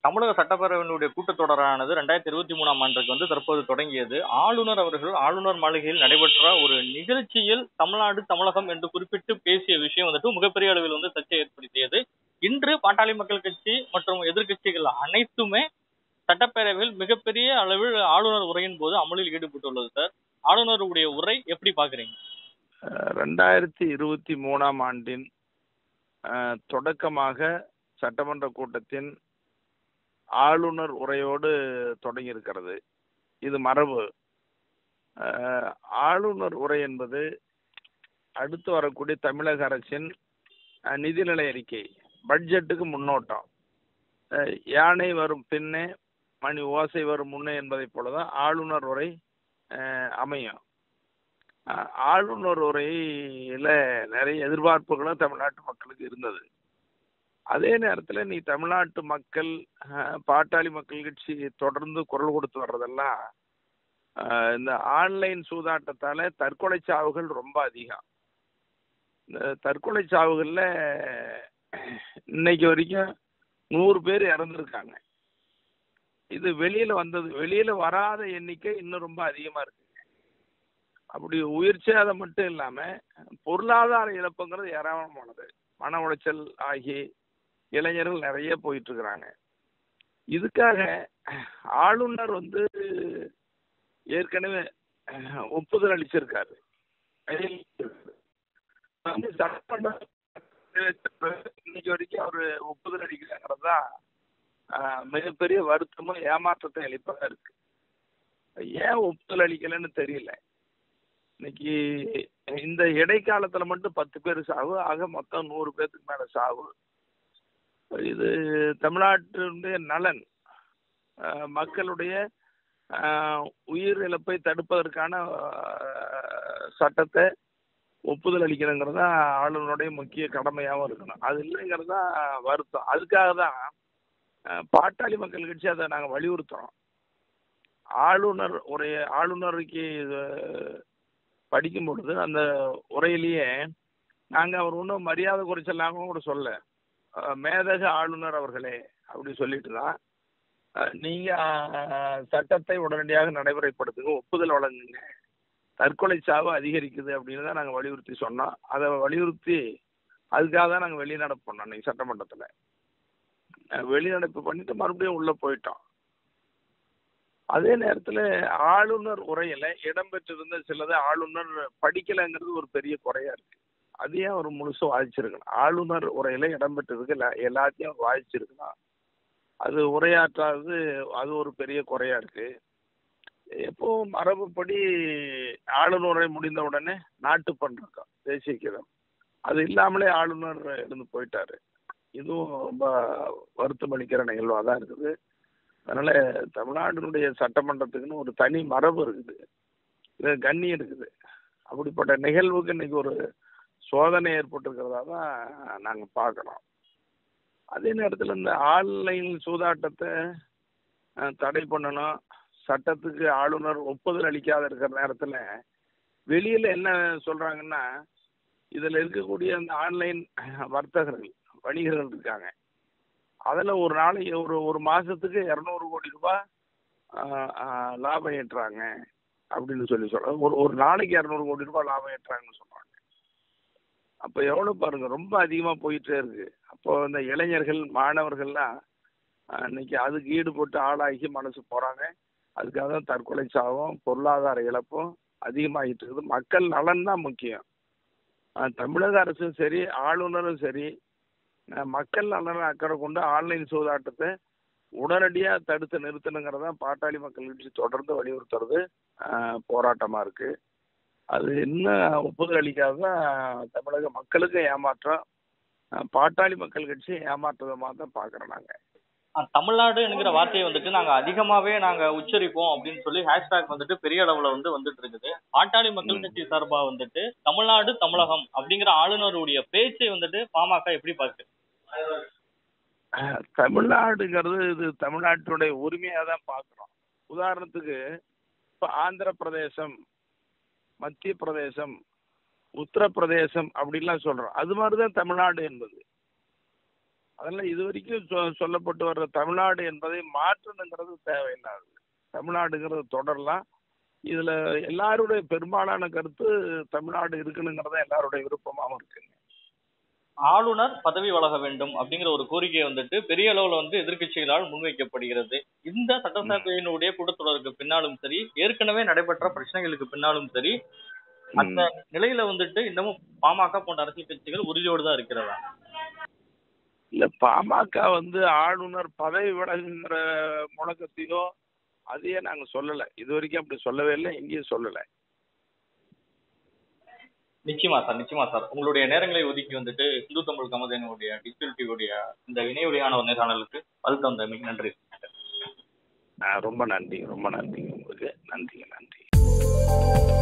தமிழக சட்டப்பேரவையினுடைய கூட்டத்தொடரானது ரெண்டாயிரத்தி இருபத்தி மூணாம் ஆண்டுக்கு வந்து தற்போது தொடங்கியது ஆளுநர் அவர்கள் ஆளுநர் மாளிகையில் நடைபெற்ற ஒரு நிகழ்ச்சியில் தமிழ்நாடு தமிழகம் என்று குறிப்பிட்டு பேசிய விஷயம் வந்துட்டு மிகப்பெரிய அளவில் வந்து சர்ச்சை ஏற்படுத்தியது இன்று பாட்டாளி மக்கள் கட்சி மற்றும் எதிர்க்கட்சிகள் அனைத்துமே சட்டப்பேரவையில் மிகப்பெரிய அளவில் ஆளுநர் உரையின் போது அமளியில் ஈடுபட்டுள்ளது சார் ஆளுநருடைய உரை எப்படி பாக்குறீங்க ரெண்டாயிரத்தி இருபத்தி மூணாம் ஆண்டின் அஹ், தொடக்கமாக சட்டமன்ற கூட்டத்தின் ஆளுநர் உரையோடு தொடங்கியிருக்கிறது இது மரபு அஹ், ஆளுநர் உரை என்பது அடுத்து வரக்கூடிய தமிழக அரசின் அஹ், நிதிநிலை அறிக்கை பட்ஜெட்டுக்கு முன்னோட்டம் அஹ், யானை வரும் பின்னே மணி ஓசை வரும் முன்னே என்பதைப் போலதான் ஆளுநர் உரை அஹ், அமையும் அஹ், ஆளுநர் உரையில நிறைய எதிர்பார்ப்புகளும் தமிழ்நாட்டு மக்களுக்கு இருந்தது அதே நேரத்தில் நீ தமிழ்நாட்டு மக்கள் அஹ், பாட்டாளி மக்கள் கட்சி தொடர்ந்து குரல் கொடுத்து வர்றதெல்லாம் அஹ், இந்த ஆன்லைன் சூதாட்டத்தால தற்கொலை சாவுகள் ரொம்ப அதிகம் இந்த தற்கொலை சாவுகளில் இன்னைக்கு வரைக்கும் நூறு பேர் இறந்துருக்காங்க இது வெளியில வந்தது வெளியில வராத எண்ணிக்கை இன்னும் ரொம்ப அதிகமா இருக்குங்க அப்படி உயிர் சேதம் மட்டும் இல்லாம பொருளாதார இழப்புங்கிறது ஏராளமானது மன உளைச்சல் ஆகி இளைஞர்கள் நிறைய போயிட்டு இருக்கிறாங்க இதுக்காக ஆளுநர் வந்து ஏற்கனவே அஹ், ஒப்புதல் அளிச்சிருக்காரு வந்து சட்டமன்ற இன்னைக்கு வரைக்கும் அவரு ஒப்புதல் அளிக்கிறாங்கிறது தான் ஆஹ், மிகப்பெரிய வருத்தமும் ஏமாற்றத்தை அளிப்பதா இருக்கு ஏன் ஒப்புதல் அளிக்கலைன்னு தெரியல இன்னைக்கு இந்த இடைக்காலத்துல மட்டும் பத்து பேர் சாவு ஆக மொத்தம் நூறு பேருக்கு மேல சாவு இது தமிழ்நாட்டினுடைய நலன் ஆஹ், மக்களுடைய ஆஹ், உயிர் இழப்பை தடுப்பதற்கான ஆஹ், சட்டத்தை ஒப்புதல் அளிக்கணுங்கிறது தான் ஆளுநருடைய முக்கிய கடமையாகவும் இருக்கணும் அது இல்லைங்கிறது தான் வருத்தம் அதுக்காக தான் அஹ், பாட்டாளி மக்கள் கட்சி அதை நாங்கள் வலியுறுத்துறோம் ஆளுநர் உரைய ஆளுநருக்கு இது படிக்கும் பொழுது அந்த உரையிலேயே நாங்கள் அவர் ஒன்றும் மரியாதை குறைச்சலாம கூட சொல்ல அஹ், மேதக ஆளுநர் அவர்களே அப்படி சொல்லிட்டு தான் அஹ், நீங்க அஹ், சட்டத்தை உடனடியாக நடைமுறைப்படுத்துங்க ஒப்புதல் வழங்குங்க தற்கொலை சாவு அதிகரிக்குது அப்படின்னு தான் நாங்கள் வலியுறுத்தி சொன்னோம் அதை வலியுறுத்தி அதுக்காக தான் நாங்கள் வெளிநடப்பு பண்ணோம் இன்னைக்கு சட்டமன்றத்தில் வெளிநடப்பு பண்ணிட்டு மறுபடியும் உள்ளே போயிட்டோம் அதே நேரத்தில் ஆளுநர் உரையில் இடம்பெற்றிருந்த சிலதை ஆளுநர் படிக்கலைங்கிறது ஒரு பெரிய குறையா இருக்கு அதையும் அவர் முழுசும் வாசிச்சிருக்கணும் ஆளுநர் உரையில் இடம்பெற்றிருக்கு எல்லா- எல்லாத்தையும் அவர் வாசிச்சிருக்கணும் அது உரையாற்றாதது அது ஒரு பெரிய குறையா இருக்கு எப்பவும் மரபுப்படி ஆளுநர் உரை முடிந்த உடனே நாட்டுப்பண் இருக்கும் தேசிய கீதம் அது இல்லாமலே ஆளுநர் இருந்து போயிட்டாரு இதுவும் ரொம்ப வருத்தம் அளிக்கிற நிகழ்வாக தான் இருக்குது அதனால தமிழ்நாட்டினுடைய சட்டமன்றத்துக்குன்னு ஒரு தனி மரபு இருக்குது இது கண்ணியம் இருக்குது அப்படிப்பட்ட நிகழ்வுக்கு இன்னைக்கு ஒரு சோதனை ஏற்பட்டிருக்கிறதா தான் நாங்கள் பார்க்குறோம் அதே நேரத்தில் இந்த ஆன்லைன் சூதாட்டத்தை அஹ், தடை பண்ணணும் சட்டத்துக்கு ஆளுநர் ஒப்புதல் அளிக்காத இருக்கிற நேரத்தில் வெளியில் என்ன சொல்கிறாங்கன்னா இதில் இருக்கக்கூடிய அந்த ஆன்லைன் வர்த்தகர்கள் வணிகர்கள் இருக்காங்க அதில் ஒரு நாளைக்கு ஒரு ஒரு மாதத்துக்கு இரநூறு கோடி ரூபாய் ஆஹ், ஆஹ், லாபம் ஈட்டுறாங்க அப்படின்னு சொல்லி சொல்கிறாங்க ஒரு ஒரு நாளைக்கு இரநூறு கோடி ரூபாய் லாபம் ஈட்டுறாங்கன்னு சொல்கிறாங்க அப்போ எவ்வளோ பாருங்க ரொம்ப அதிகமாக போயிட்டே இருக்கு அப்போ இந்த இளைஞர்கள் மாணவர்கள்லாம் ஆஹ், இன்னைக்கு அதுக்கு ஈடுபட்டு ஆளாகி மனசு போகிறாங்க அதுக்காக தான் தற்கொலை சாவும் பொருளாதார இழப்பும் அதிகமாகிட்டு இருக்குது மக்கள் நலன் தான் முக்கியம் ஆஹ், தமிழக அரசும் சரி ஆளுநரும் சரி ஆஹ், மக்கள் நலனை அக்கறை கொண்டு ஆன்லைன் சூதாட்டத்தை உடனடியாக தடுத்து நிறுத்தணுங்கிறத பாட்டாளி மக்கள் கட்சி தொடர்ந்து வலியுறுத்துறது ஆஹ், போராட்டமா இருக்கு அது இன்னும் ஒப்புதல் அளிக்காதான் தமிழக மக்களுக்கு ஏமாற்றம் ஆஹ், பாட்டாளி மக்கள் கட்சி ஏமாற்றுவதாக தான் பார்க்குறோம் நாங்கள் அஹ் தமிழ்நாடு என்கிற வார்த்தையை வந்துட்டு நாங்க அதிகமாவே நாங்க உச்சரிப்போம் அப்படின்னு சொல்லி ஹேஷ்டாக் வந்துட்டு பெரிய அளவுல வந்து வந்துட்டு இருக்குது பாட்டாளி மக்கள் ம். கட்சி சார்பா வந்துட்டு தமிழ்நாடு தமிழகம் அப்படிங்கிற ஆளுநருடைய பேச்சை வந்துட்டு பாமக எப்படி பார்க்கு அஹ், தமிழ்நாடுங்கிறது இது தமிழ்நாட்டினுடைய உரிமையாக தான் பார்க்குறோம் உதாரணத்துக்கு இப்போ ஆந்திர பிரதேசம் மத்திய பிரதேசம் உத்தரப்பிரதேசம் அப்படிலாம் சொல்கிறோம் அது மாதிரி தான் தமிழ்நாடு என்பது அதனால இது வரைக்கும் சொ- சொல்லப்பட்டு வர்ற தமிழ்நாடு என்பதை மாற்றணுங்கிறது தேவையில்லாது தமிழ்நாடுங்கிறது தொடரலாம் இதுல எல்லாருடைய பெரும்பாலான கருத்து தமிழ்நாடு இருக்கணுங்கிறத எல்லாருடைய விருப்பமாகவும் இருக்குங்க ஆளுநர் பதவி வழங்க வேண்டும் அப்படிங்கிற ஒரு கோரிக்கை வந்துட்டு பெரிய அளவுல வந்து எதிர்க்கட்சிகளால் முன்வைக்கப்படுகிறது இந்த சட்டசபையினுடைய கூட்டத்தொடருக்கு பின்னாலும் சரி ஏற்கனவே நடைபெற்ற பிரச்சனைகளுக்கு பின்னாலும் சரி அந்த நிலையில வந்துட்டு இன்னமும் பாமக போன்ற அரசியல் கட்சிகள் உறுதியோடு தான் இருக்கிறதா இல்ல பாமக வந்து ஆளுநர் பதவி விலகுங்கிற முழக்கத்தையோ அதையே நாங்க சொல்லல இது வரைக்கும் அப்படி சொல்லவே இல்லை எங்கேயும் சொல்லல நிச்சயமா சார் நிச்சயமா சார் உங்களுடைய நேரங்களை ஒதுக்கி வந்துட்டு இந்து தமிழ் கமதனுடைய டிஜிட்டல் டிவியுடைய இந்த இணையவழியான ஒரு நேர்காணலுக்கு அதுக்கு வந்த மிக நன்றி ஆஹ் ரொம்ப நன்றி ரொம்ப நன்றி உங்களுக்கு நன்றிங்க நன்றி